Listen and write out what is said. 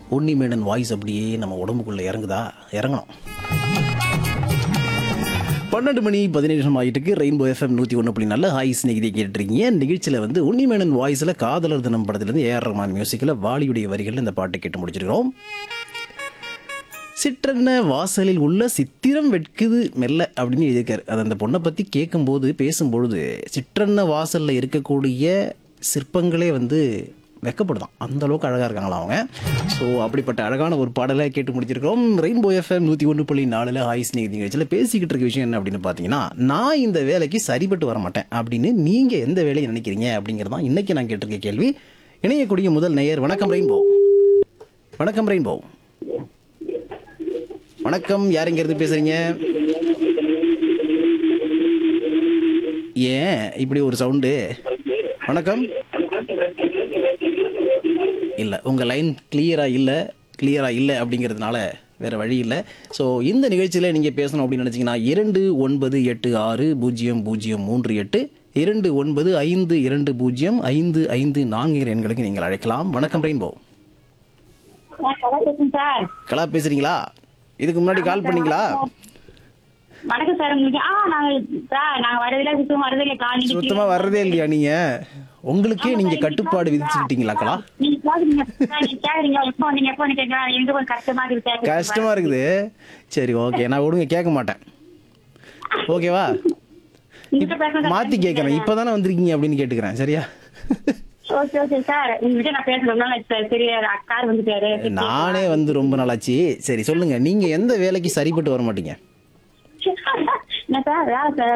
Unni Menon voice அப்படியே நம்ம உடம்புக்குள்ள இறங்குதா இறங்கணும் பன்னெண்டு மணி பதினேழு நிமிஷம் ஆகிட்டு இருக்கு ரெயின்போ எஃப்எம் நூற்றி ஒன்று புள்ளி நல்ல ஹாய் ஸ்நேகிதி கேட்டுருக்கீங்க நிகழ்ச்சியில் வந்து உன்னிமேனன் வாய்ஸில் காதலர் தினம் படத்துலேருந்து ஏஆர் ரஹ்மான் மியூசிக்கில் வாலியுடைய வரிகளில் இந்த பாட்டை கேட்டு முடிச்சிருக்கிறோம் சிற்றன்ன வாசலில் உள்ள சித்திரம் வெட்குது மெல்ல அப்படின்னு எழுதியிருக்காரு அது அந்த பொண்ணை பற்றி கேட்கும்போது பேசும்பொழுது சிற்றன்ன வாசலில் இருக்கக்கூடிய சிற்பங்களே வந்து வெக்கப்படுதான் அந்த அளவுக்கு அழகாக இருக்காங்களா அவங்க ஸோ அப்படிப்பட்ட அழகான ஒரு பாடலை கேட்டு முடிச்சிருக்கிறோம் ரெயின்போ எஃப்எம் நூற்றி ஒன்று புள்ளி நாலில் ஹாய் ஸ்நேகிதி நிகழ்ச்சியில் பேசிக்கிட்டு இருக்க விஷயம் என்ன அப்படின்னு பார்த்தீங்கன்னா நான் இந்த வேலைக்கு சரிப்பட்டு வர மாட்டேன் அப்படின்னு நீங்கள் எந்த வேலையை நினைக்கிறீங்க அப்படிங்கிறது தான் இன்றைக்கி நான் கேட்டிருக்க கேள்வி இணையக்கூடிய முதல் நேயர் வணக்கம் ரெயின்போ வணக்கம் ரெயின்போ வணக்கம் யார் இங்க இருந்து பேசுறீங்க ஏன் இப்படி ஒரு சவுண்டு வணக்கம் இல்ல உங்க லைன் கிளியரா இல்ல கிளியரா இல்ல அப்படிங்கிறதுனால வேற வழி இல்லை ஸோ இந்த நிகழ்ச்சியில் நீங்கள் பேசணும் அப்படின்னு நினச்சிங்கன்னா இரண்டு ஒன்பது எட்டு ஆறு பூஜ்ஜியம் பூஜ்ஜியம் மூன்று எட்டு இரண்டு ஒன்பது ஐந்து இரண்டு பூஜ்ஜியம் ஐந்து ஐந்து நான்கு எண்களுக்கு நீங்கள் அழைக்கலாம் வணக்கம் ரெயின்போ சார் கலா பேசுறேன் சார் கலா பேசுறீங்களா இதுக்கு முன்னாடி கால் பண்ணீங்களா வணக்கம் சார் உங்களுக்கு ஆ நாங்க சார் நாங்க வரதில்ல சுத்தம் வரதில்ல கால் நீங்க சுத்தமா வர்றதே இல்லையா நீங்க உங்களுக்கே நீங்க கட்டுப்பாடு விதிச்சுக்கிட்டீங்களா கலா நீங்க கேக்குறீங்க சார், நீங்க கேக்குறீங்க எப்போ வந்தீங்க எப்போ வந்து கேட்கலாம் எனக்கு கொஞ்சம் கஷ்டமா இருக்கு சார் கஷ்டமா இருக்குது சரி ஓகே நான் விடுங்க கேட்க மாட்டேன் ஓகேவா நீங்க பேசுறது மாத்தி கேட்கறேன் இப்பதானே வந்திருக்கீங்க அப்படின்னு கேட்டுக்கிறேன் சரியா ஓகே ஓகே சார் உங்ககிட்ட நான் பேசுறதுனால சார் சரி அக்கா வந்துட்டாரு நானே வந்து ரொம்ப நாளாச்சு சரி சொல்லுங்க நீங்க எந்த வேலைக்கு சரிப்பட்டு வர மாட்டீங்க என்ன சார் வேலை சார்